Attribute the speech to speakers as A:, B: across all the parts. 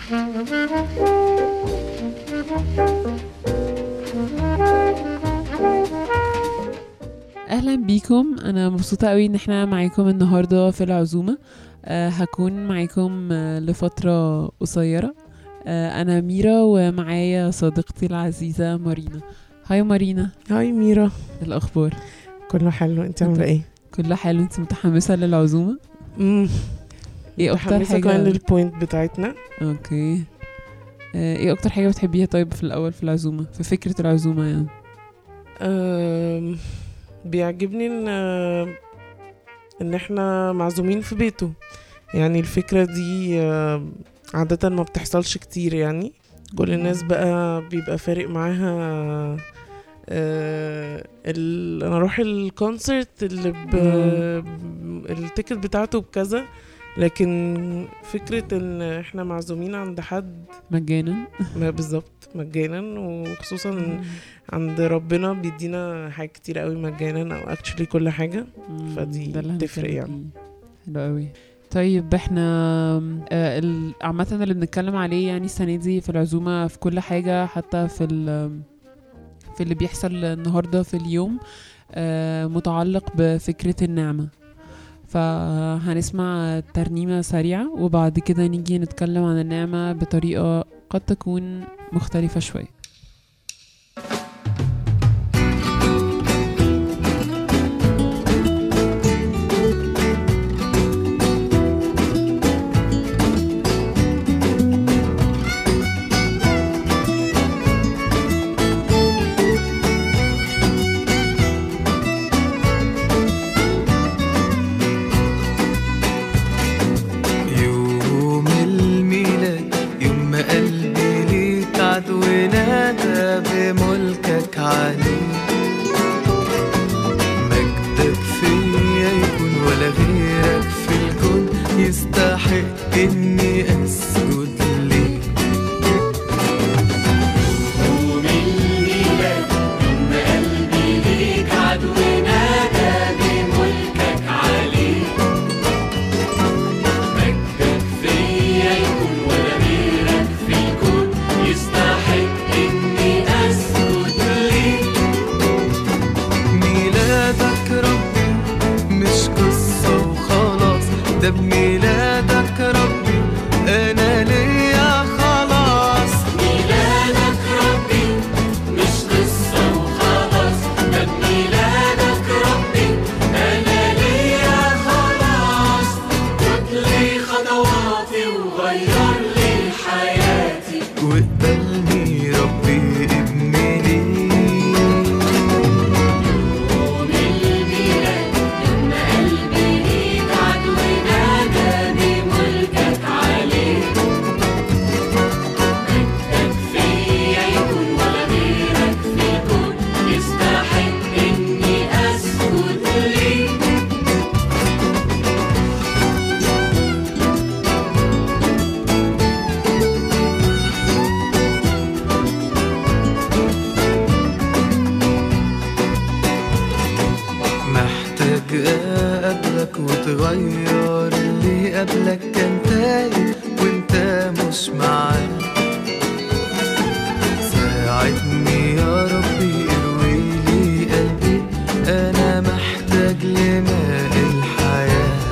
A: اهلا بيكم انا مبسوطه قوي ان احنا معاكم النهارده في العزومه أه هكون معاكم آه، لفتره قصيره أه انا ميرا ومعايا صديقتي العزيزه مارينا هاي مارينا
B: هاي ميرا
A: الاخبار
B: كله حلو انت عامله ايه
A: كل حلو انت متحمسه للعزومه
B: امم
A: ايه اكتر
B: متحمسة
A: حاجه
B: كمان للبوينت بتاعتنا
A: اوكي آه، ايه اكتر حاجه بتحبيها طيب في الاول في العزومه في فكره العزومه يعني
B: أم، بيعجبني ان ان احنا معزومين في بيته يعني الفكرة دي أم، عادة ما بتحصلش كتير يعني كل الناس بقى بيبقى فارق معاها أه، ال... انا اروح الكونسرت اللي ب... التيكت بتاعته بكذا لكن فكرة ان احنا معزومين عند حد
A: مجانا
B: ما بالظبط مجانا وخصوصا عند ربنا بيدينا حاجات كتير قوي مجانا او اكشلي كل حاجه
A: مم،
B: فدي
A: ده اللي
B: تفرق
A: هنتكلم
B: يعني.
A: فيه. حلو قوي طيب احنا آه، ال- عامة اللي بنتكلم عليه يعني السنة دي في العزومة في كل حاجة حتى في ال- في اللي بيحصل النهاردة في اليوم آه، متعلق بفكرة النعمة فهنسمع ترنيمة سريعة وبعد كده نيجي نتكلم عن النعمة بطريقة قد تكون مختلفة شوية
C: يوم الميلاد يوم ما قلبي ليك عدو نادى بملكك عليه مجدك فيا يكون ولا غيرك في الكون يستحق اني اسجد ليه ميلادك ربي مش قصة وخلاص ده بميلادك ربي أنا ليا خلاص
D: ميلادك ربي مش قصة وخلاص ده بميلادك ربي أنا ليا خلاص خد لي خطواتي وغير لي حياتي
C: واقبلني ربي ابني ليه
D: يوم الميلاد لما قلبي ليك عدو نادى بملكك عليه مجدك فيا يكون ولا غيرك في الكون يستحق إني أسجد ليك
C: محتاج اقابلك وتغير اللي قبلك كان تايه وانت مش معاه ساعدني يا ربي اروي لي قلبي انا محتاج لماء الحياه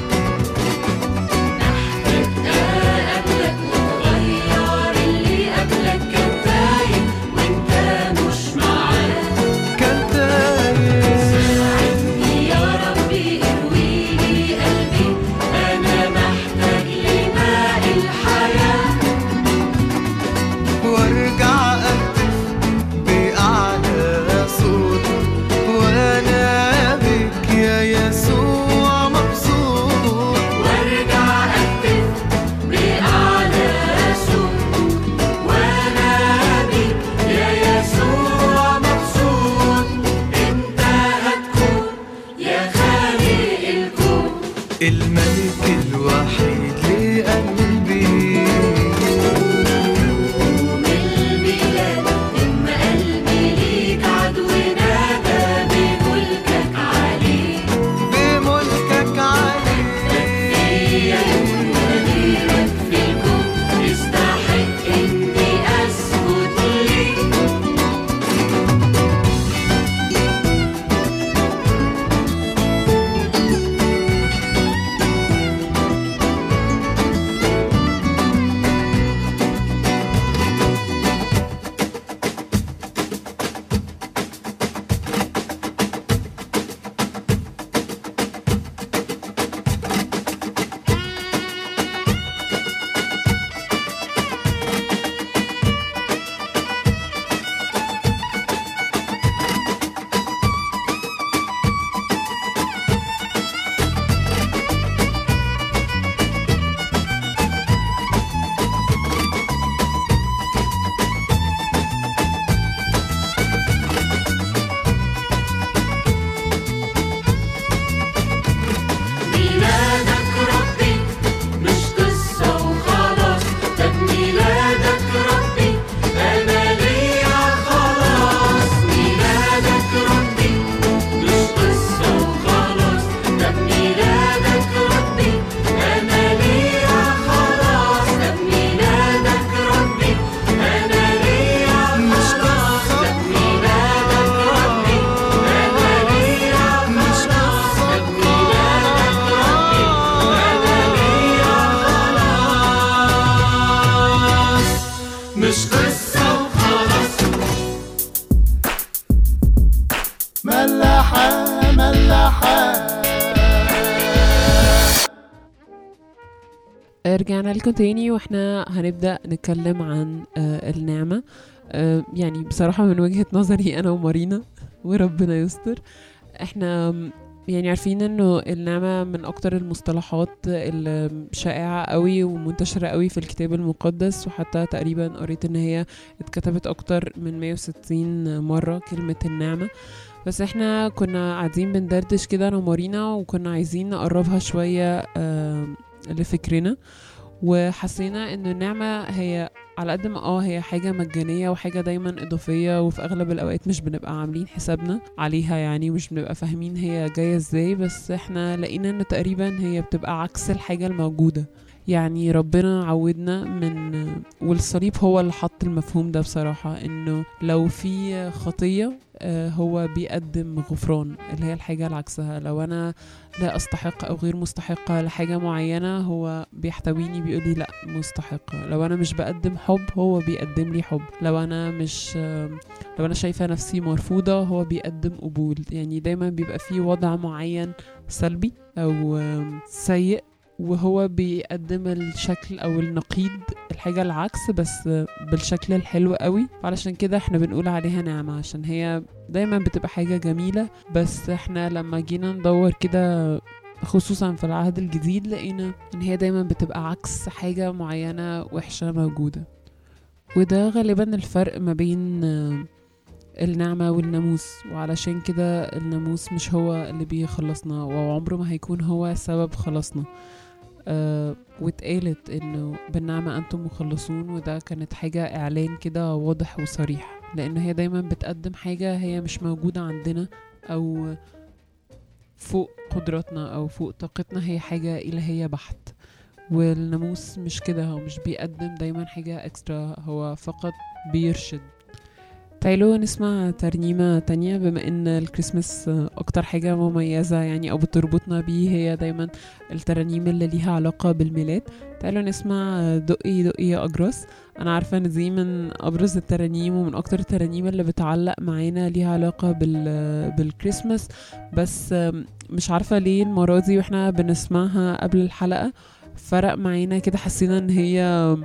D: قبلك وتغير اللي قبلك كان تايه وانت مش معاه
C: كان تايه
D: ساعدني يا ربي اروي لي قلبي انا محتاج لماء الحياة
C: وارجع اهتف
A: ورجعنا لكم تاني واحنا هنبدأ نتكلم عن آه النعمة آه يعني بصراحة من وجهة نظري أنا ومارينا وربنا يستر احنا يعني عارفين انه النعمة من اكتر المصطلحات الشائعة قوي ومنتشرة قوي في الكتاب المقدس وحتى تقريبا قريت ان هي اتكتبت اكتر من 160 مرة كلمة النعمة بس احنا كنا قاعدين بندردش كده انا ومارينا وكنا عايزين نقربها شوية آه لفكرنا وحسينا ان النعمة هي على قد ما اه هي حاجة مجانية وحاجة دايما إضافية وفي أغلب الأوقات مش بنبقى عاملين حسابنا عليها يعني مش بنبقى فاهمين هي جاية ازاي بس احنا لقينا ان تقريبا هي بتبقى عكس الحاجة الموجودة يعني ربنا عودنا من والصليب هو اللي حط المفهوم ده بصراحة انه لو في خطية آه، هو بيقدم غفران اللي هي الحاجة العكسها لو انا لا استحق او غير مستحقة لحاجة معينة هو بيحتويني بيقول لي لا مستحقة لو انا مش بقدم حب هو بيقدم لي حب لو انا مش آه، لو انا شايفة نفسي مرفوضة هو بيقدم قبول يعني دايما بيبقى في وضع معين سلبي او آم، سيء وهو بيقدم الشكل او النقيض الحاجة العكس بس بالشكل الحلو قوي علشان كده احنا بنقول عليها نعمة عشان هي دايما بتبقى حاجة جميلة بس احنا لما جينا ندور كده خصوصا في العهد الجديد لقينا ان هي دايما بتبقى عكس حاجة معينة وحشة موجودة وده غالبا الفرق ما بين آه، النعمة والناموس وعلشان كده الناموس مش هو اللي بيخلصنا وعمره ما هيكون هو سبب خلاصنا آه واتقالت انه بالنعمة انتم مخلصون وده كانت حاجة اعلان كده واضح وصريح لان هي دايما بتقدم حاجة هي مش موجودة عندنا او فوق قدراتنا او فوق طاقتنا هي حاجة الهية بحت والناموس مش كده هو مش بيقدم دايما حاجة اكسترا هو فقط بيرشد تعالوا نسمع ترنيمة تانية بما ان الكريسماس اكتر حاجة مميزة يعني او بتربطنا بيه هي دايما الترانيم اللي ليها علاقة بالميلاد تعالوا نسمع دقي دقي يا اجراس انا عارفة ان دي من ابرز الترانيم ومن اكتر الترانيم اللي بتعلق معانا ليها علاقة بال بالكريسماس بس مش عارفة ليه المرة دي واحنا بنسمعها قبل الحلقة فرق معانا كده حسينا ان هي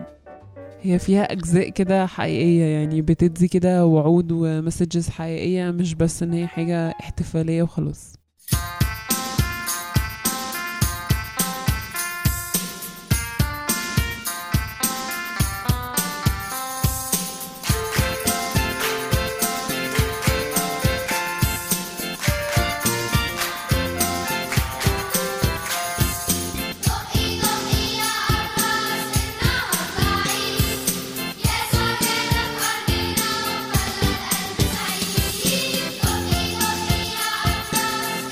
A: هي فيها أجزاء كده حقيقية يعني بتدي كده وعود ومسجز حقيقية مش بس إن هي حاجة احتفالية وخلاص
E: دقي دقي يا عباس النهر بعيد يا سمير بحرنا وخلى القلب سعيد دقي دقي يا عباس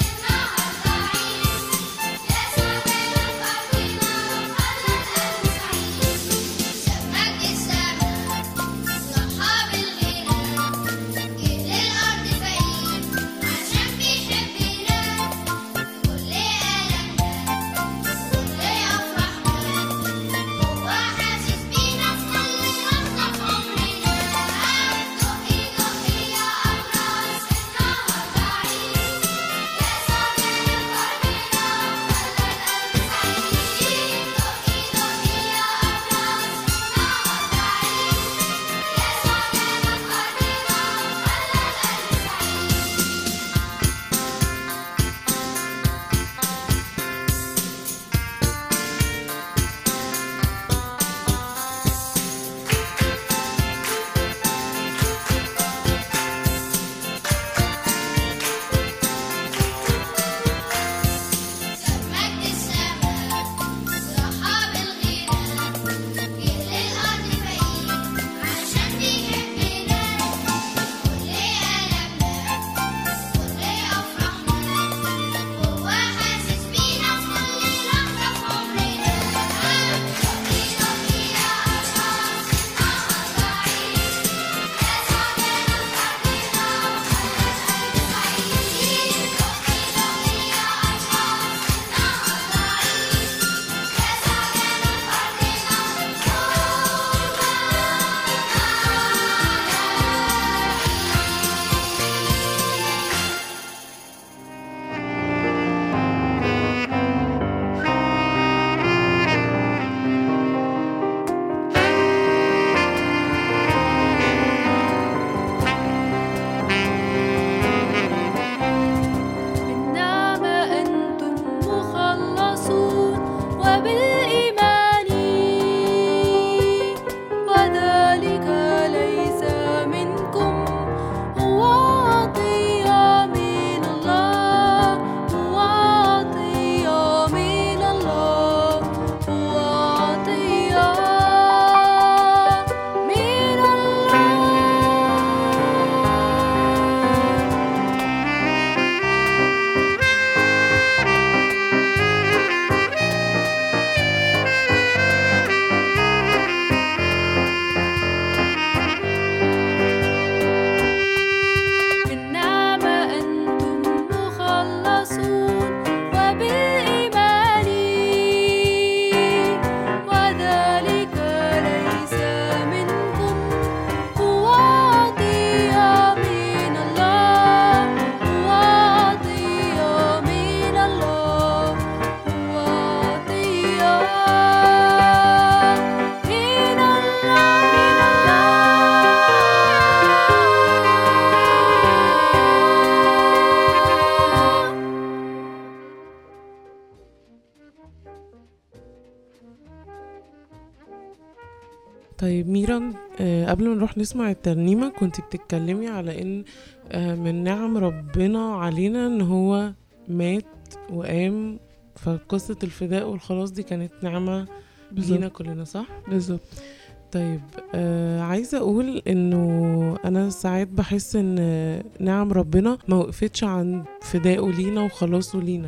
B: طيب ميرا آه، قبل ما نروح نسمع الترنيمة كنت بتتكلمي على ان آه، من نعم ربنا علينا ان هو مات وقام فقصة الفداء والخلاص دي كانت نعمة لينا
A: بالظبط
B: كلنا صح؟
A: بالظبط
B: طيب آه عايزة أقول إنه أنا ساعات بحس إن نعم ربنا ما وقفتش عند فدائه لينا وخلاصه لينا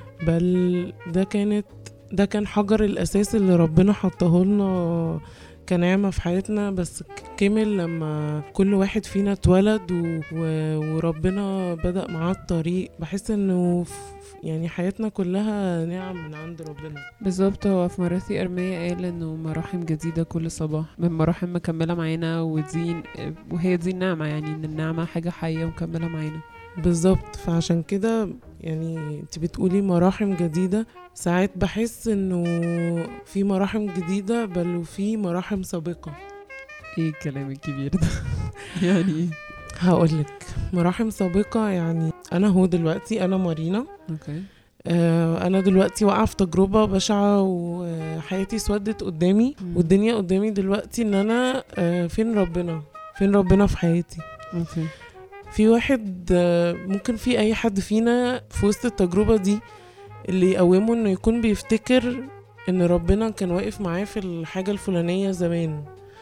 B: بل ده كانت ده كان حجر الأساس اللي ربنا حطه لنا كنعمة في حياتنا بس ك- كمل لما كل واحد فينا اتولد و... و... وربنا بدأ معاه الطريق بحس إنه ف- يعني حياتنا كلها نعم من عند ربنا
A: بالظبط هو في مراسي أرمية قال إنه مراحم جديدة كل صباح من مراحم مكملة معانا ودي وهي دي النعمة يعني إن النعمة حاجة حية ومكملة معانا
B: بالظبط فعشان كده يعني انت بتقولي مراحم جديدة ساعات بحس انه في مراحم جديدة بل وفي مراحم سابقة
A: ايه الكلام الكبير ده يعني ايه
B: هقولك مراحم سابقة يعني انا هو دلوقتي انا مارينا
A: اوكي
B: آه، انا دلوقتي واقعة في تجربة بشعة وحياتي اسودت قدامي
A: مم.
B: والدنيا قدامي دلوقتي ان انا آه، فين ربنا فين ربنا في حياتي
A: اوكي
B: في واحد آه، ممكن في اي حد فينا في وسط التجربة دي اللي يقومه انه يكون بيفتكر ان ربنا كان واقف معاه في الحاجة الفلانية زمان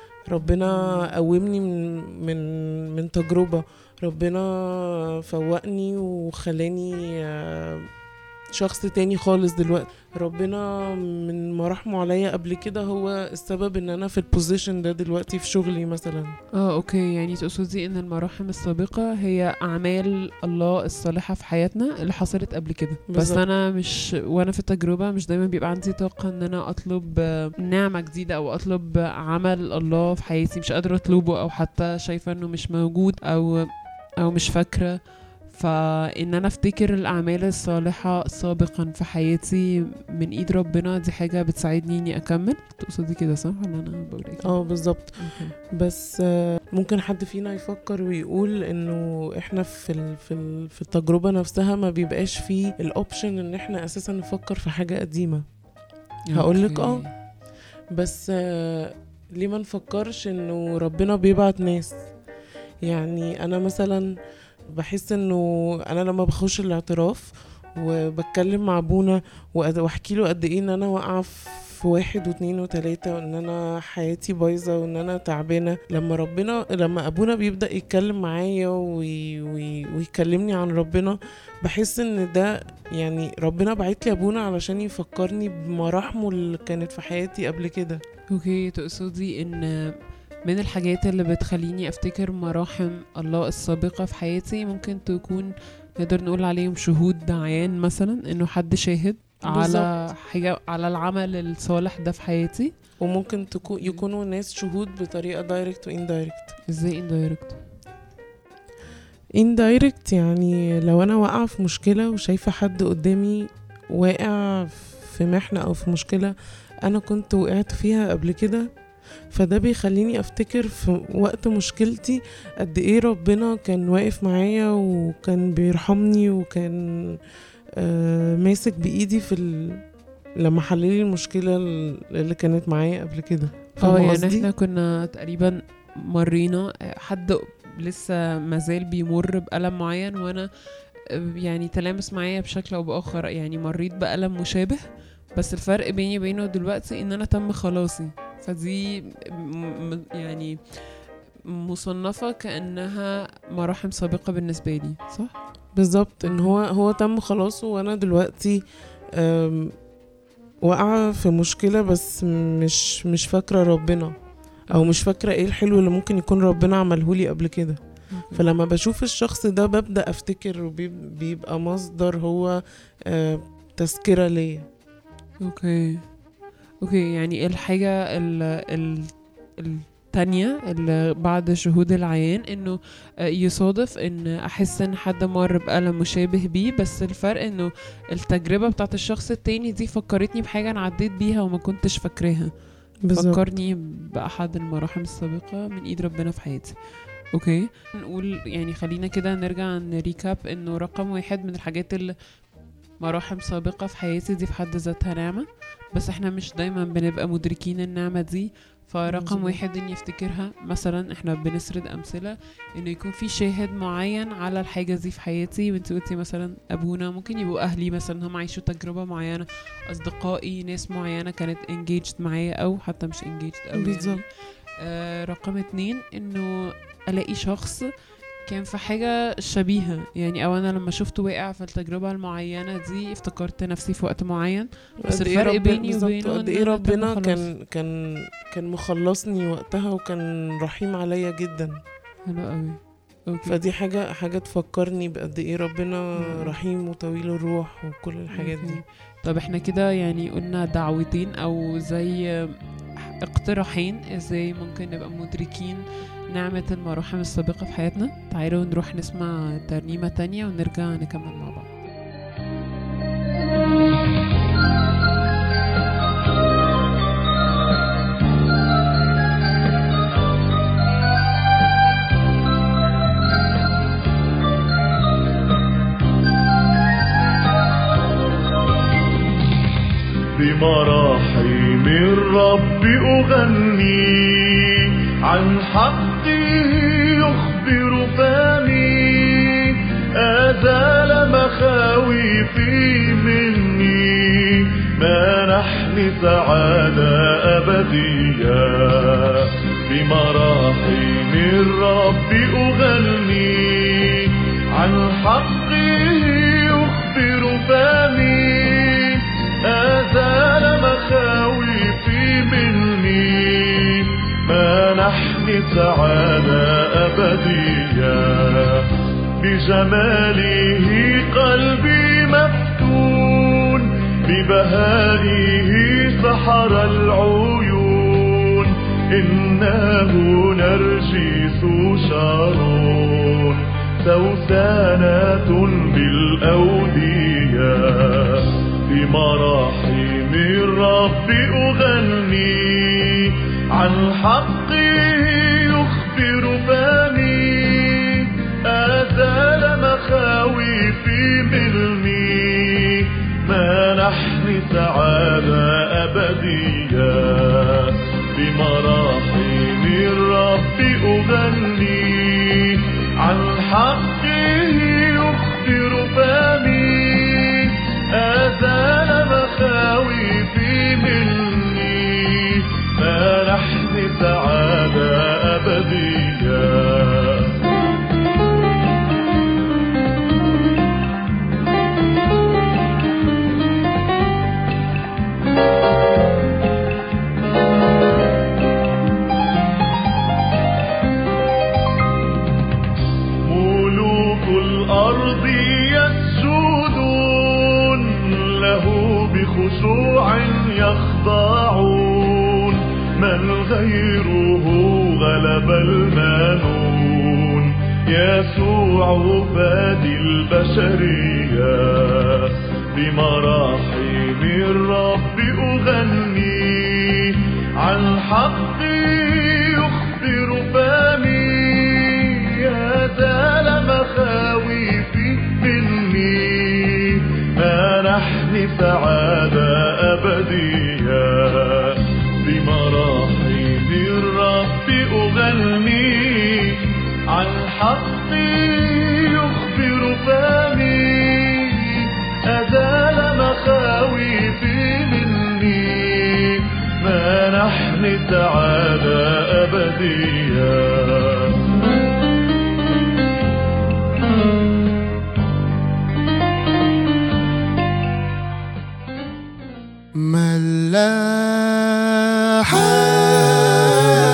B: ربنا قومني من من من تجربة ربنا فوقني وخلاني آه، شخص تاني خالص دلوقتي ربنا من مراحمه عليا قبل كده هو السبب ان انا في البوزيشن ده دلوقتي في شغلي مثلا
A: اه اوكي يعني تقصدي ان المراحم السابقة هي اعمال الله الصالحة في حياتنا اللي حصلت قبل كده بس
B: بالظبط.
A: انا مش وانا في التجربة مش دايما بيبقى عندي طاقة ان انا اطلب آه، نعمة جديدة او اطلب عمل الله في حياتي مش قادرة اطلبه او حتى شايفة انه مش موجود او او مش فاكرة فان انا افتكر الاعمال الصالحة سابقا في حياتي من ايد ربنا دي حاجة بتساعدني اني اكمل تقصدي كده صح ولا انا بقول ايه كده؟
B: اه بالظبط
A: أوكي.
B: بس آه، ممكن حد فينا يفكر ويقول انه احنا في ال في ال في التجربه نفسها ما بيبقاش فيه الاوبشن ان احنا اساسا نفكر في حاجه قديمه هقولك اه.
A: أوكي.
B: بس آه، ليه ما نفكرش انه ربنا بيبعت ناس يعني انا مثلا بحس انه انا لما بخش الاعتراف وبتكلم مع ابونا وأد- واحكي له قد ايه ان انا واقعه في واحد واتنين وتلاته وان انا حياتي بايظه وان انا تعبانه لما ربنا لما ابونا بيبدا يتكلم معايا وي وي ويكلمني عن ربنا بحس ان ده يعني ربنا بعت لي ابونا علشان يفكرني بمراحمه اللي كانت في حياتي قبل كده
A: اوكي تقصدي ان من الحاجات اللي بتخليني افتكر مراحم الله السابقة في حياتي ممكن تكون نقدر نقول عليهم شهود دعيان مثلا انه حد شاهد على
B: بالظبط.
A: حاجة على العمل الصالح ده في حياتي
B: وممكن تكون يكونوا ناس شهود بطريقه دايركت واندايركت
A: ازاي اندايركت
B: اندايركت يعني لو انا واقعه في مشكله وشايفه حد قدامي واقع في محنه او في مشكله انا كنت وقعت فيها قبل كده فده بيخليني افتكر في وقت مشكلتي قد ايه ربنا كان واقف معايا وكان بيرحمني وكان آه ماسك بايدي في ال... لما حللي المشكله اللي كانت معايا قبل كده
A: اه
B: فاهمة
A: يعني
B: قصدي؟
A: احنا كنا تقريبا مرينا حد لسه مازال بيمر بألم معين وانا يعني تلامس معايا بشكل او باخر يعني مريت بألم مشابه بس الفرق بيني وبينه دلوقتي ان انا تم خلاصي فدي م- م- يعني مصنفة كأنها مراحم سابقة بالنسبة لي صح؟
B: بالظبط ان هو هو تم خلاصه وانا دلوقتي أم، واقعه في مشكله بس مش مش فاكره ربنا او مش فاكره ايه الحلو اللي ممكن يكون ربنا عمله لي قبل كده فلما بشوف الشخص ده ببدا افتكر وبيبقى مصدر هو آه، تذكره ليا
A: اوكي اوكي يعني الحاجة ال ال التانية اللي بعد شهود العيان انه آه، يصادف ان احس ان حد مر بألم مشابه بيه بس الفرق انه التجربة بتاعت الشخص التاني دي فكرتني بحاجة انا عديت بيها وما كنتش فاكراها
B: بالظبط
A: فكرني بأحد المراحم السابقة من ايد ربنا في حياتي اوكي نقول يعني خلينا كده نرجع نريكاب انه رقم واحد من الحاجات اللي مراحم سابقة في حياتي دي في حد ذاتها نعمة بس احنا مش دايما بنبقى مدركين النعمة دي فرقم
B: مظبوط.
A: واحد ان يفتكرها مثلا احنا بنسرد امثله انه يكون في شاهد معين على الحاجه دي في حياتي وانت قلتي مثلا ابونا ممكن يبقوا اهلي مثلا هم عايشوا تجربه معينه اصدقائي ناس معينه كانت engaged معايا او حتى مش engaged قوي
B: بالظبط.
A: يعني. آه رقم اتنين انه الاقي شخص كان في حاجة شبيهة يعني او انا لما شفته واقع في التجربة المعينة دي افتكرت نفسي في وقت معين بس
B: قد إيه
A: الفرق
B: ربنا-
A: بيني
B: بالظبط،
A: وبينه
B: قد
A: إن
B: ايه
A: أنا تم
B: ربنا
A: خلاص.
B: كان كان كان مخلصني وقتها وكان رحيم عليا جدا
A: حلو قوي اوكي
B: فدي حاجة حاجة تفكرني بقد ايه ربنا
A: مم.
B: رحيم وطويل الروح وكل الحاجات دي
A: أوكي. طب احنا كده يعني قلنا دعوتين او زي اقتراحين ازاي ممكن نبقى مدركين نعمة المراحم السابقة في حياتنا تعالوا نروح نسمع ترنيمة تانية ونرجع نكمل مع بعض
F: بمراحم الرب أغني عن حقه يخبر فمي أزال مخاوفي مني منحني سعادة أبدية بمراحم الرب أغني عن حقه يخبر فمي أزال مخاوفي مني منحني سعادة أبدية بجماله قلبي مفتون ببهائه سحر العيون إنه نرجس شارون سوسانة بالأودية بمراحم الرب أغني عن حقه يخبر فمي أزال مخاوفي مني منحني سعادة أبدية بمراحم الرب أغني عن حقه يخبر فمي أزال مخاوفي مني منحني سعادة أبدية ملوك الأرض يسجدون له بخشوع يخضعون من غيره غلب المانون يسوع فادي البشرية بمراحم الرب أغني عن حقي يخبر فمي يزال مخاوفي مني منحني سعادة أبدية بمراحم الرب أغني عن حقي يخبر فمي أزال مخاوفي مني منحني سعادة أبدية
C: ملاحة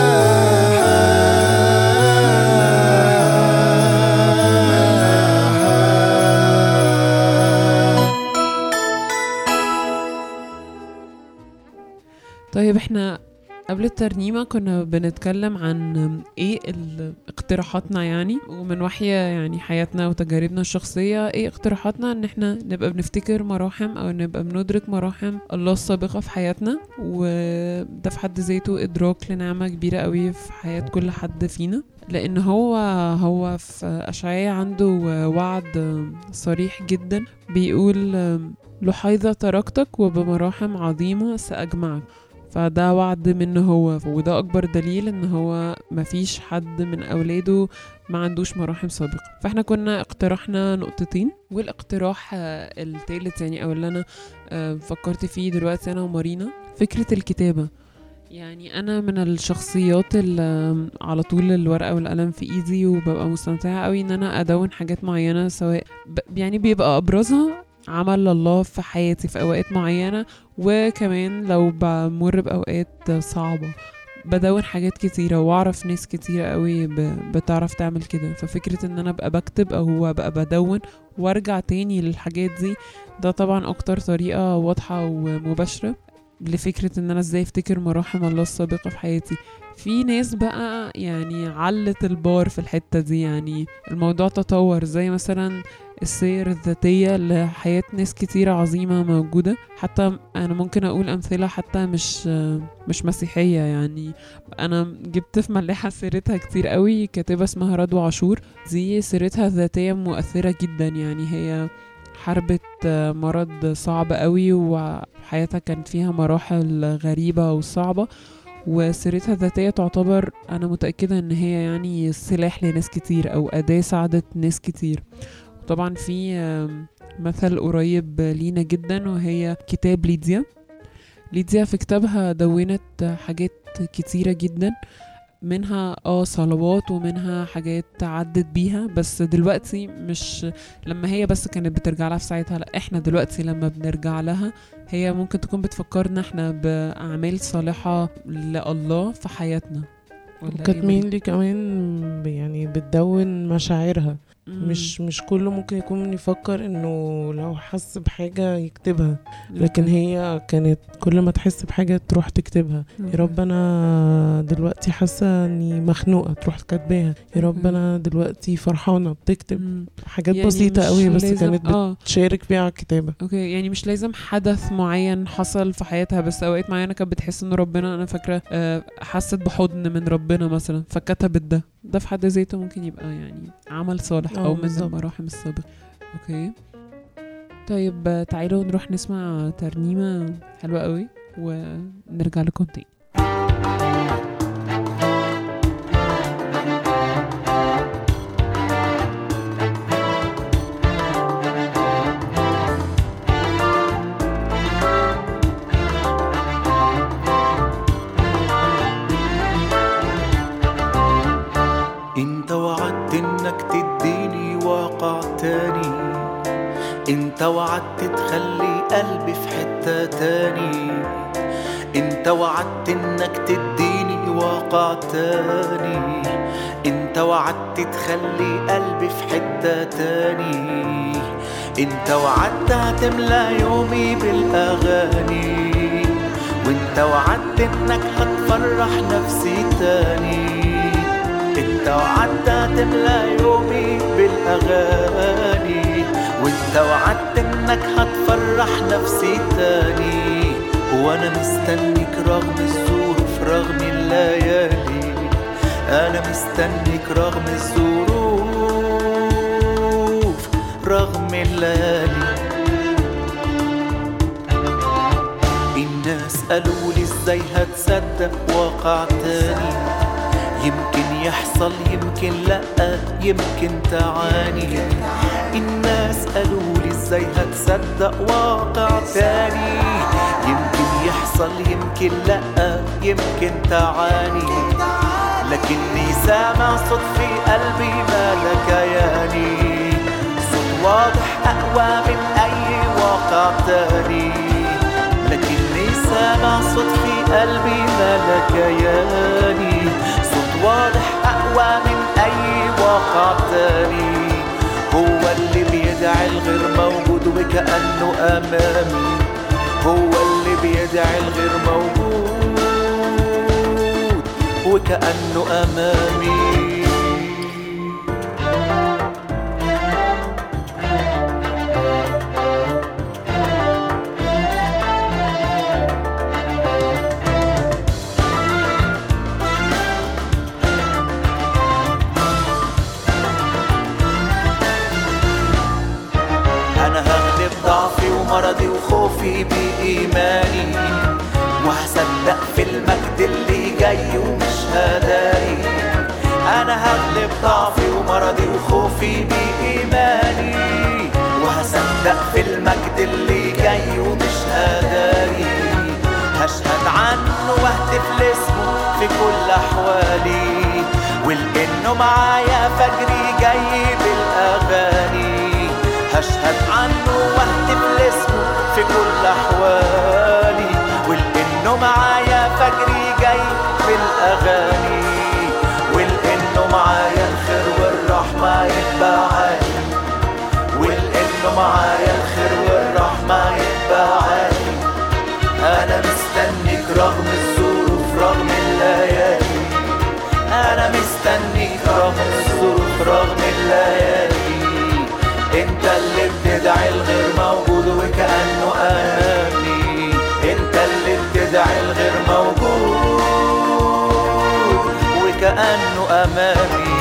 A: طيب احنا قبل الترنيمة كنا بنتكلم عن ايه ال- اقتراحاتنا يعني ومن وحي يعني حياتنا وتجاربنا الشخصية ايه اقتراحاتنا ان احنا نبقى بنفتكر مراحم او نبقى بندرك مراحم الله السابقة في حياتنا وده في حد ذاته ادراك لنعمة كبيرة قوي في حياة كل حد فينا لان هو هو في اشعياء عنده وعد صريح جدا بيقول لحيظة تركتك وبمراحم عظيمة سأجمعك فده وعد منه هو وده اكبر دليل ان هو مفيش حد من اولاده ما عندوش مراحم سابقة فاحنا كنا اقترحنا نقطتين والاقتراح آه، التالت يعني او اللي انا آه، فكرت فيه دلوقتي انا ومارينا فكرة الكتابة يعني انا من الشخصيات اللي على طول الورقه والقلم في ايدي وببقى مستمتعه قوي ان انا ادون حاجات معينه سواء ب... يعني بيبقى ابرزها عمل الله في حياتي في اوقات معينه وكمان لو بمر باوقات صعبه بدون حاجات كتيرة واعرف ناس كتيرة قوي ب... بتعرف تعمل كده ففكرة ان انا ابقى بكتب او ابقى بدون وارجع تاني للحاجات دي ده طبعا اكتر طريقة واضحة ومباشرة لفكرة ان انا ازاي افتكر مراحم الله السابقة في حياتي في ناس بقى يعني علت البار في الحتة دي يعني الموضوع تطور زي مثلا السير الذاتية لحياة ناس كتيرة عظيمة موجودة حتى أنا ممكن أقول أمثلة حتى مش مش مسيحية يعني أنا جبت في ملحة سيرتها كتير قوي كاتبة اسمها رضوى عاشور دي سيرتها الذاتية مؤثرة جدا يعني هي حاربت مرض صعب قوي وحياتها كانت فيها مراحل غريبة وصعبة وسيرتها الذاتية تعتبر أنا متأكدة إن هي يعني سلاح لناس كتير أو أداة ساعدت ناس كتير طبعا في آم، مثل قريب لينا جدا وهي كتاب ليديا ليديا في كتابها دونت حاجات كتيرة جدا منها اه صلوات ومنها حاجات عدت بيها بس دلوقتي مش لما هي بس كانت بترجع لها في ساعتها لا احنا دلوقتي لما بنرجع لها هي ممكن تكون بتفكرنا احنا بأعمال صالحة لله في حياتنا ولا إيه
B: وكانت
A: يا مريم؟
B: مينلي كمان ب- يعني بتدون مشاعرها
A: مم.
B: مش مش كله ممكن يكون يفكر انه لو حس بحاجة يكتبها لكن
A: أوكي.
B: هي كانت كل ما تحس بحاجة تروح تكتبها يا رب انا دلوقتي حاسة اني مخنوقة تروح كاتباها يا رب
A: أوكي.
B: انا دلوقتي فرحانة بتكتب
A: مم.
B: حاجات
A: يعني
B: بسيطة
A: مش
B: قوي بس
A: لازم-
B: كانت
A: اه
B: بتشارك فيها على الكتابة
A: اوكي يعني مش لازم حدث معين حصل في حياتها بس اوقات معينه كانت بتحس ان ربنا انا فاكره آه، حست بحضن من ربنا مثلا فكتبت ده ده في حد ذاته ممكن يبقى يعني عمل صالح
B: اه
A: او من
B: بالظبط.
A: المراحم السابقه اوكي طيب آه، تعالوا نروح نسمع ترنيمه حلوه قوي ونرجع لكم تاني
C: انت وعدت انك تديني واقع تاني انت وعدت تخلي قلبي في حتة تاني انت وعدت انك تديني واقع تاني انت وعدت تخلي قلبي في حتة تاني انت وعدت هتملى يومي بالاغاني وانت وعدت انك هتفرح نفسي تاني انت وعدت هتملى يومي بالاغاني وانت وعدت انك هتفرح نفسي تاني وانا مستنيك رغم الظروف رغم الليالي انا مستنيك رغم الظروف رغم الليالي الناس قالوا لي ازاي هتصدق واقع تاني يمكن يحصل يمكن لا يمكن تعاني الناس قالوا لي ازاي هتصدق واقع تاني يمكن يحصل يمكن لا يمكن تعاني لكني سامع صوت في قلبي مالك ياني صوت واضح اقوى من اي واقع تاني لكني سامع صوت في قلبي مالك ياني صوت واضح اقوى من اي واقع تاني هو اللي بيدعي الغير موجود وكأنه امامي هو اللي بيدعي الغير موجود وكأنه امامي أنا هغلب ضعفي ومرضي وخوفي بإيماني وهصدق هصدق في المجد اللي جاي ومش هداري انا هغلب ضعفي ومرضي وخوفي بإيماني وهصدق في المجد اللي جاي ومش هداري هشهد عنه واهتف لاسمه في كل احوالي ولانه معايا فجري جاي بالاغاني هشهد عنه واهتف لاسمه في كل احوالي ولانه معايا فجري جاي بالاغاني ولانه معايا الخير والرحمه يتبعاني ولانه معايا الخير والرحمه يتبعاني انا مستنيك رغم الظروف رغم الليالي انا مستنيك رغم الظروف رغم الليالي انت اللي بتدعي الغير موجود وكانه امامي انت اللي بتدعي الغير موجود وكانه امامي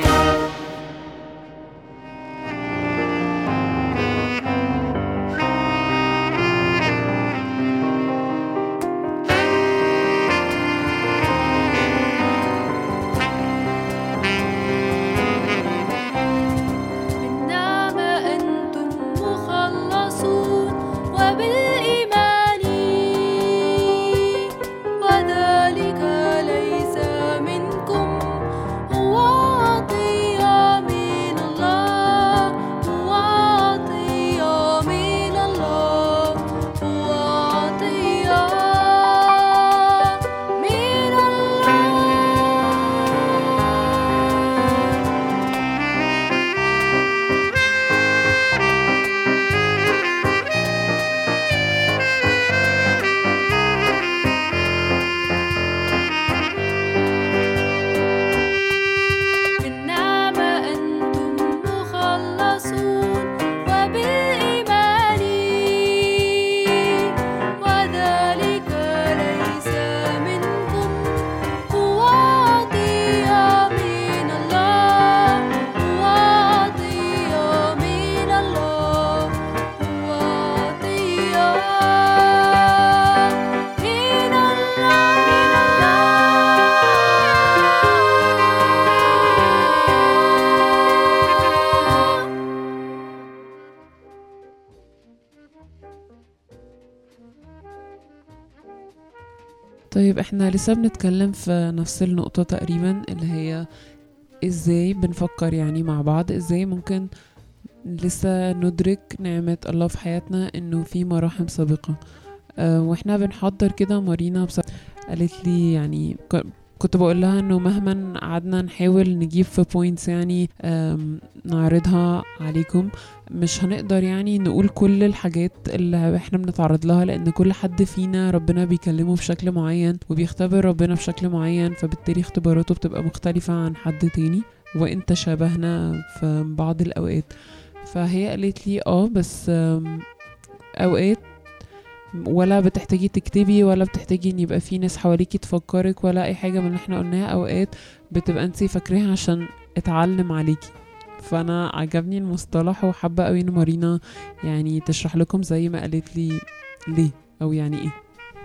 D: بالنعمة أنتم مخلصون وبالإيمان وذلك ليس منكم هو عطية من الله هو عطية من الله هو عطية من الله بالنعمة أنتم مخلصون وبالإيمان وذلك ليس منكم هو عطية من الله هو عطية من الله هو عطية من الله
A: طيب احنا لسه بنتكلم في نفس النقطة تقريبا اللي هي ازاي بنفكر يعني مع بعض ازاي ممكن لسه ندرك نعمة الله في حياتنا انه في مراحم سابقة أه واحنا بنحضر كده مارينا بص... قالت لي يعني ك- كنت بقول لها انه مهما قعدنا نحاول نجيب في بوينتس يعني أم، نعرضها عليكم مش هنقدر يعني نقول كل الحاجات اللي احنا بنتعرض لها لان كل حد فينا ربنا بيكلمه بشكل معين وبيختبر ربنا بشكل معين فبالتالي اختباراته بتبقى مختلفة عن حد تاني وان تشابهنا في بعض الاوقات فهي قالت لي اه بس آم، اوقات ولا بتحتاجي تكتبي ولا بتحتاجي ان يبقى في ناس حواليكي تفكرك ولا اي حاجه من اللي احنا قلناها اوقات بتبقى انت فاكراها عشان اتعلم عليكي فانا عجبني المصطلح وحابه قوي ان مارينا يعني تشرح لكم زي ما قالت لي ليه او يعني ايه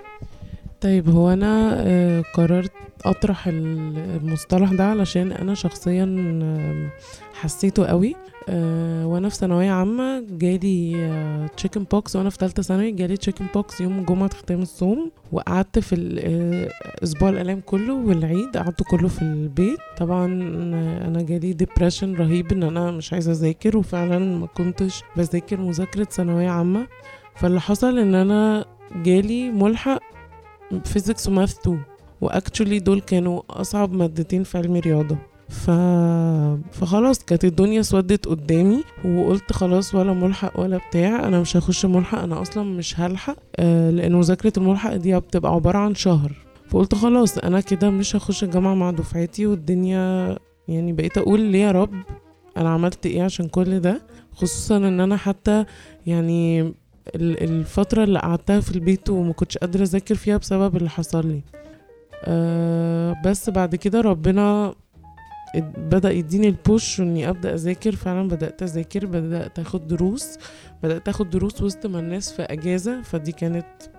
B: طيب هو انا آه، قررت اطرح ال- المصطلح ده علشان انا شخصيا آم، حسيته قوي آه، وانا في ثانويه عامه جالي تشيكن بوكس وانا في ثالثه ثانوي جالي تشيكن بوكس يوم جمعه ختام الصوم وقعدت في ال- آه، اسبوع الالام كله والعيد قعدت كله في البيت طبعا آه، انا جالي ديبريشن رهيب ان انا مش عايزه اذاكر وفعلا ما كنتش بذاكر مذاكره ثانويه عامه فاللي حصل ان انا جالي ملحق فيزيكس وماث 2 واكشولي دول كانوا اصعب مادتين في علم رياضه ف... فخلاص كانت الدنيا اسودت قدامي وقلت خلاص ولا ملحق ولا بتاع انا مش هخش ملحق انا اصلا مش هلحق آه لان مذاكره الملحق دي بتبقى عباره عن شهر فقلت خلاص انا كده مش هخش الجامعه مع دفعتي والدنيا يعني بقيت اقول ليه يا رب انا عملت ايه عشان كل ده خصوصا ان انا حتى يعني ال- الفترة اللي قعدتها في البيت وما كنتش قادرة أذاكر فيها بسبب اللي حصل لي أه بس بعد كده ربنا اد- بدأ يديني البوش اني ابدا اذاكر فعلا بدات اذاكر بدات اخد دروس بدات اخد دروس وسط ما الناس في اجازه فدي كانت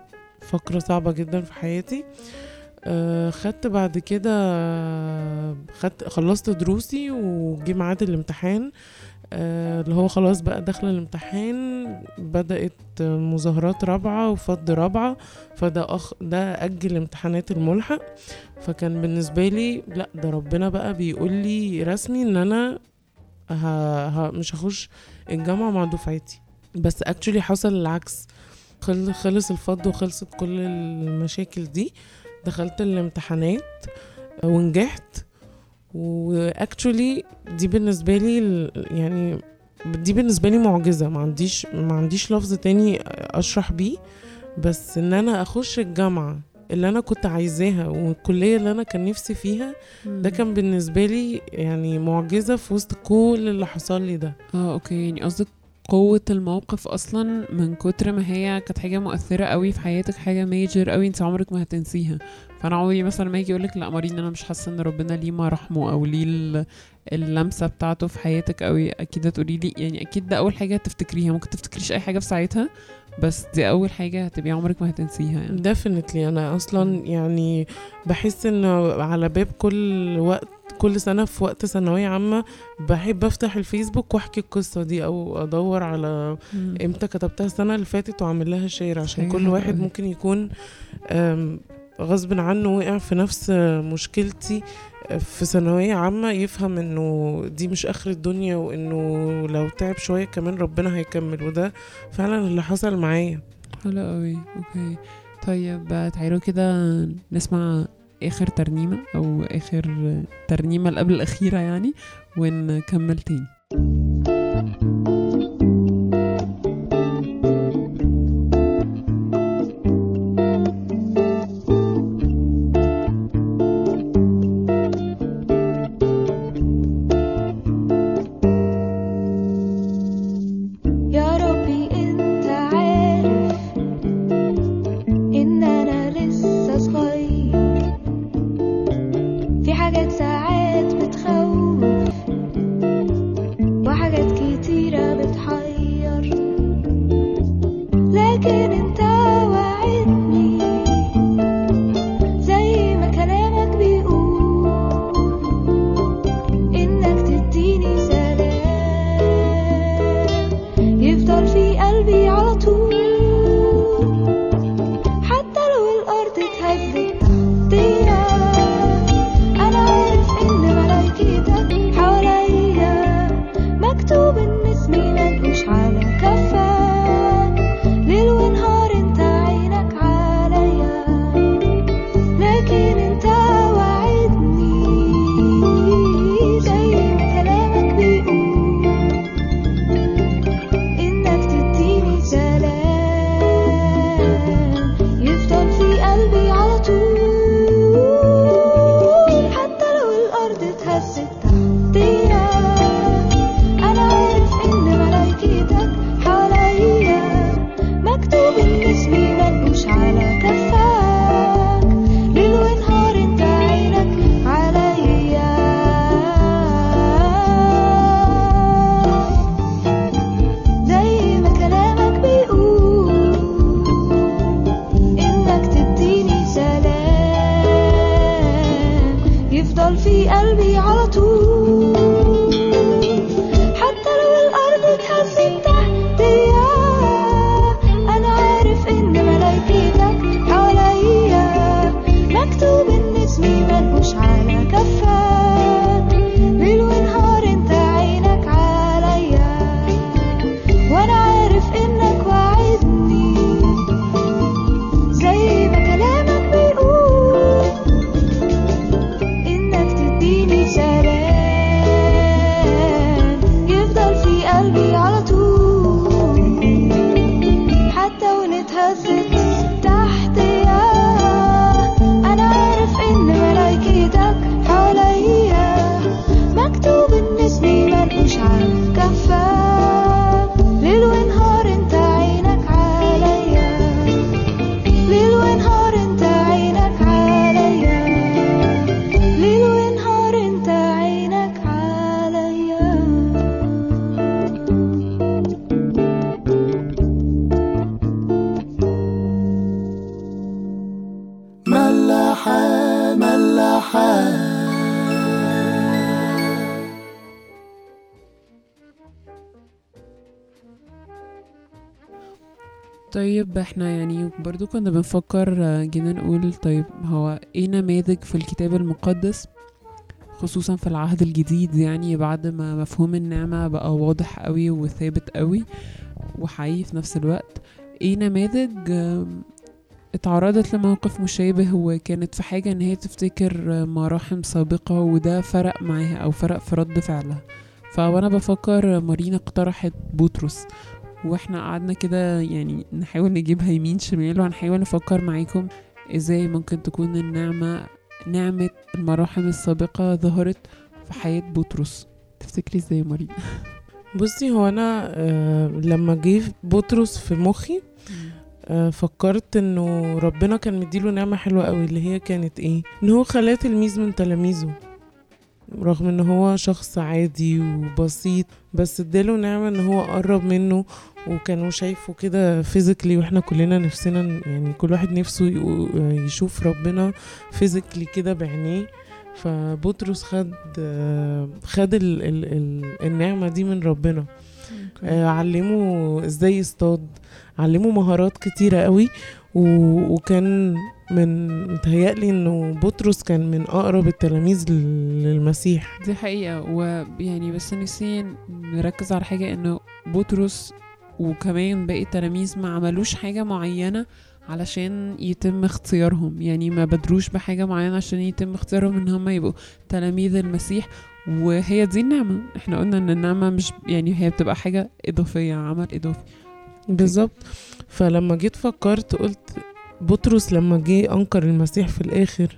B: فقرة صعبة جدا في حياتي آه، خدت بعد كده خدت خلصت دروسي وجي ميعاد الامتحان آه، اللي هو خلاص بقى داخله الامتحان بدأت مظاهرات رابعة وفض رابعة فده أخ ده أجل امتحانات الملحق فكان بالنسبة لي لا ده ربنا بقى بيقول لي رسمي ان انا ه... ه... مش هخش الجامعة مع دفعتي بس اكشولي حصل العكس خل... خلص الفض وخلصت كل المشاكل دي دخلت الامتحانات ونجحت واكشولي دي بالنسبة لي ال- يعني دي بالنسبة لي معجزة ما عنديش ما عنديش لفظ تاني اشرح بيه بس ان انا اخش الجامعة اللي انا كنت عايزاها والكلية اللي انا كان نفسي فيها ده كان بالنسبة لي يعني معجزة في وسط كل اللي حصل لي ده
A: اه اوكي يعني قصدك قوة الموقف اصلا من كتر ما هي كانت حاجة مؤثرة قوي في حياتك حاجة ميجر قوي انت عمرك ما هتنسيها فانا عمري مثلا ما يجي يقولك لا مارين انا مش حاسة ان ربنا ليه مراحمه او ليه ال- اللمسة بتاعته في حياتك قوي اكيد هتقولي لي يعني اكيد ده اول حاجة هتفتكريها ممكن تفتكريش اي حاجة في ساعتها بس دي اول حاجة هتبقي عمرك ما هتنسيها يعني
B: ديفنتلي انا اصلا يعني بحس ان على باب كل وقت كل سنة في وقت ثانوية عامة بحب افتح الفيسبوك واحكي القصة دي او ادور على
A: مم.
B: امتى كتبتها السنة اللي فاتت واعمل لها شير عشان
A: حاجة
B: كل
A: حلوة
B: واحد
A: أوي.
B: ممكن يكون أم، غصب عنه وقع في نفس مشكلتي في ثانوية عامة يفهم انه دي مش اخر الدنيا وانه لو تعب شوية كمان ربنا هيكمل وده فعلا اللي حصل معايا
A: حلو قوي اوكي طيب آه، تعالوا كده نسمع اخر ترنيمة او اخر ترنيمة اللي قبل الاخيرة يعني ونكمل تاني
D: يا ربي انت عارف ان انا لسه صغير في حاجات ساعات بتخوف وحاجات كتيرة بتحير لكن انت وعدني زي ما كلامك بيقول انك تديني سلام يفضل في قلبي على طول حتى لو الارض اتهزت تحتيا انا عارف ان ملايكتك حواليا مكتوب ان اسمي منقوش على كفك ليل ونهار انت عينك عليا لكن انت وعدني زي ما كلامك بيقول انك تديني سلام يفضل في قلبي على طول حتى لو الارض اتهزت تحتيا انا عارف ان ملايكتك حواليا مكتوب ان اسمي منقوش على كفك ليل ونهار انت عينك عليا زي ما كلامك بيقول انك تديني سلام يفضل في قلبي على طول حتى لو الارض اتهزت تحتيا انا عارف ان ملايكتك حواليا مكتوب ان اسمي منقوش على كفك ليل ونهار انت عينك عليا وانا عارف انك وعدني زي ما كلامك بيقول انك تديني سلام
A: طيب احنا يعني برضو كنا بنفكر آه، جينا نقول طيب هو ايه نماذج في الكتاب المقدس خصوصا في العهد الجديد يعني بعد ما مفهوم النعمة بقى واضح قوي وثابت قوي وحقيقي في نفس الوقت ايه نماذج آم، اتعرضت لموقف مشابه وكانت في حاجة ان هي تفتكر آه، مراحم سابقة وده فرق معاها او فرق في رد فعلها فوانا بفكر مارينا اقترحت بطرس واحنا قعدنا كده يعني نحاول نجيبها يمين شمال وهنحاول نفكر معاكم ازاي ممكن تكون النعمة نعمة المراحم السابقة ظهرت في حياة بطرس تفتكري ازاي يا مارينا؟
B: بصي هو انا آه لما جه بطرس في مخي آه فكرت انه ربنا كان مديله نعمة حلوة قوي اللي هي كانت ايه ان هو خلاه تلميذ من تلاميذه رغم ان هو شخص عادي وبسيط بس اداله نعمة ان هو قرب منه وكانوا شايفه كده فيزيكلي واحنا كلنا نفسنا يعني كل واحد نفسه يقو- يشوف ربنا فيزيكلي كده بعينيه فبطرس خد آه، خد ال ال ال النعمة دي من ربنا آه، علمه ازاي يصطاد علمه مهارات كتيرة قوي و- وكان من متهيألي انه بطرس كان من اقرب التلاميذ لل- للمسيح
A: دي حقيقة ويعني بس نسي نركز على حاجة انه بطرس وكمان باقي التلاميذ ما عملوش حاجة معينة علشان يتم اختيارهم يعني ما بدروش بحاجة معينة عشان يتم اختيارهم ان هم يبقوا تلاميذ المسيح وهي دي النعمة احنا قلنا ان النعمة مش يعني هي بتبقى حاجة اضافية عمل اضافي
B: بالظبط فلما جيت فكرت قلت بطرس لما جه انكر المسيح في الاخر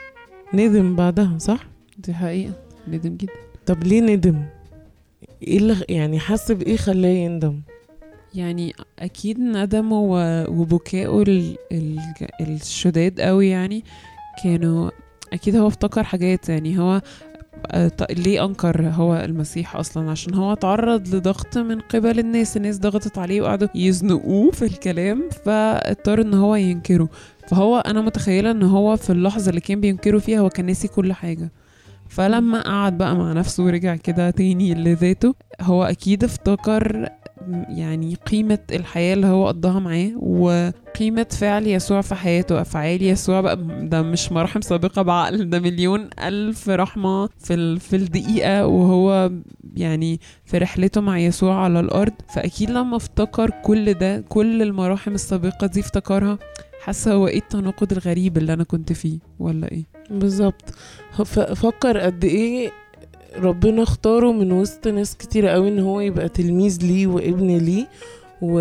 B: ندم بعدها صح
A: دي حقيقة ندم جدا
B: طب ليه ندم ايه اللي يعني حس بايه خلاه يندم
A: يعني اكيد ندمه و- وبكائه ال- ال- الشداد قوي يعني كانوا اكيد هو افتكر حاجات يعني هو آه، ط- ليه انكر هو المسيح اصلا عشان هو تعرض لضغط من قبل الناس الناس ضغطت عليه وقعدوا يزنقوه في الكلام فاضطر ان هو ينكره فهو انا متخيله ان هو في اللحظه اللي كان بينكره فيها هو كان ناسي كل حاجه فلما قعد بقى مع نفسه ورجع كده تاني لذاته هو اكيد افتكر يعني قيمة الحياة اللي هو قضاها معاه وقيمة فعل يسوع في حياته أفعال يسوع بقى ده مش مراحم سابقة بعقل ده مليون ألف رحمة في, ال... في الدقيقة وهو يعني في رحلته مع يسوع على الأرض فأكيد لما افتكر كل ده كل المراحم السابقة دي افتكرها حاسة هو ايه التناقض الغريب اللي أنا كنت فيه ولا ايه
B: بالظبط ف- فكر قد ايه ربنا اختاره من وسط ناس كتيرة قوي ان هو يبقى تلميذ ليه وابن ليه و...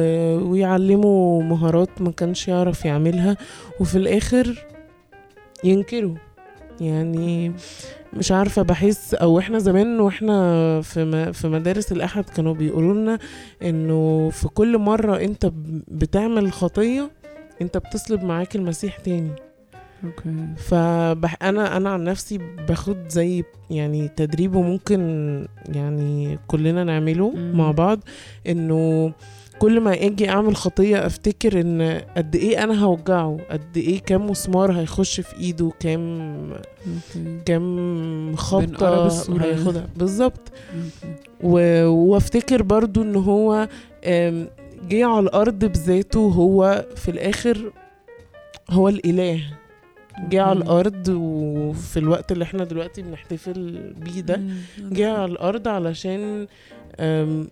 B: ويعلمه مهارات ما كانش يعرف يعملها وفي الاخر ينكره يعني مش عارفة بحس او احنا زمان واحنا في م... في مدارس الاحد كانوا بيقولوا لنا انه في كل مرة انت ب- بتعمل خطية انت بتصلب معاك المسيح تاني
A: اوكي
B: فبح انا انا عن نفسي باخد زي يعني تدريب وممكن يعني كلنا نعمله
A: مم.
B: مع بعض انه كل ما اجي اعمل خطيه افتكر ان قد ايه انا هوجعه قد ايه كام مسمار هيخش في ايده كام
A: اوكي
B: كام
A: بنقرب
B: خبطه
A: الصورة.
B: هياخدها بالظبط
A: اوكي
B: و- وافتكر برضو ان هو آم، جه على الارض بذاته هو في الاخر هو الاله جه على
A: مم.
B: الارض وفي الوقت اللي احنا دلوقتي بنحتفل بيه ده
A: مم.
B: جه على الارض علشان آم،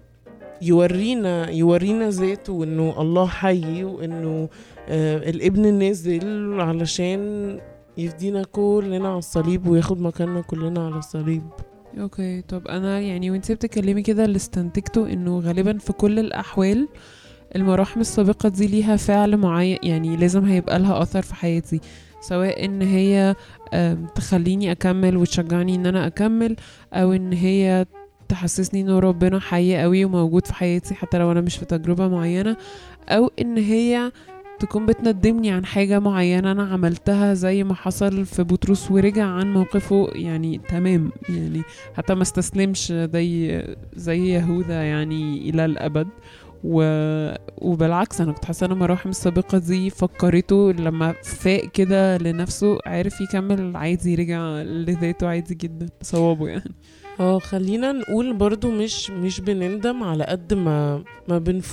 B: يورينا يورينا ذاته وانه الله حي وانه آه، الابن نزل علشان يفدينا كلنا على الصليب وياخد مكاننا كلنا على الصليب
A: اوكي طب انا يعني وانت بتتكلمي كده اللي استنتجته انه غالبا في كل الاحوال المراحم السابقة دي ليها فعل معين يعني لازم هيبقى لها اثر في حياتي سواء ان هي آم، تخليني اكمل وتشجعني ان انا اكمل او ان هي تحسسني ان ربنا حي قوي وموجود في حياتي حتى لو انا مش في تجربة معينة او ان هي تكون بتندمني عن حاجة معينة أنا عملتها زي ما حصل في بطرس ورجع عن موقفه يعني تمام يعني حتى ما استسلمش زي زي يهوذا يعني الى الابد و... وبالعكس انا كنت حاسه ان المراحم السابقه دي فكرته لما فاق كده لنفسه عارف يكمل عادي رجع لذاته عادي جدا صوابه يعني
B: اه خلينا نقول برضو مش مش بنندم على قد ما ما بنفوق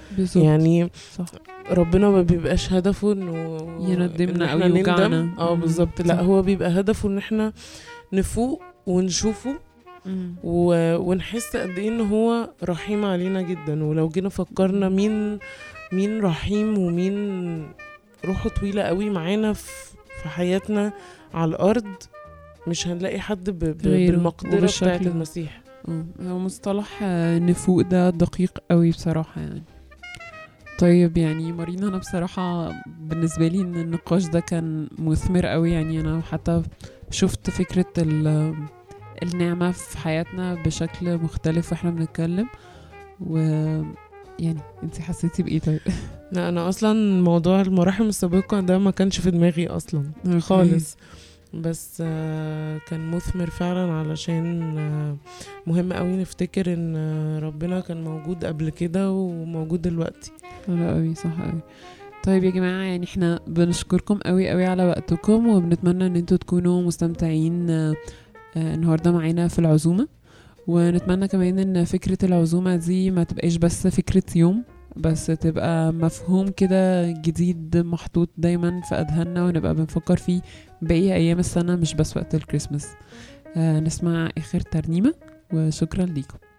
A: بالظبط
B: يعني
A: صح
B: ربنا ما بيبقاش هدفه انه
A: يندمنا
B: إن
A: أو
B: إحنا نندم.
A: يوجعنا.
B: اه
A: مم.
B: بالظبط لا
A: صح.
B: هو بيبقى هدفه ان احنا نفوق ونشوفه
A: مم.
B: و... ونحس قد ايه ان هو رحيم علينا جدا ولو جينا فكرنا مين مين رحيم ومين روحه طويلة قوي معانا في في حياتنا على الارض مش هنلاقي حد ب... ب...
A: غيره
B: بالمقدرة
A: وبالشكل
B: بتاعت
A: ده.
B: المسيح
A: اه هو مصطلح آه، نفوق ده دقيق قوي بصراحة يعني طيب يعني مارينا انا بصراحة بالنسبة لي ان النقاش ده كان مثمر قوي يعني انا حتى شفت فكرة ال- النعمة في حياتنا بشكل مختلف واحنا بنتكلم و يعني انت حسيتي بايه طيب
B: لا انا اصلا موضوع المراحم السابقة ده ما كانش في دماغي اصلا خالص بس آه، كان مثمر فعلا علشان آه، مهم قوي نفتكر ان آه، ربنا كان موجود قبل كده وموجود دلوقتي
A: حلو قوي صح قوي طيب يا جماعة يعني احنا بنشكركم قوي قوي على وقتكم وبنتمنى ان انتوا تكونوا مستمتعين آه، آه، النهاردة معانا في العزومة ونتمنى كمان ان فكرة العزومة دي ما تبقاش بس فكرة يوم بس تبقى مفهوم كده جديد محطوط دايما في أذهاننا ونبقى بنفكر فيه باقي أيام السنة مش بس وقت الكريسماس آه نسمع آخر ترنيمة وشكرا ليكم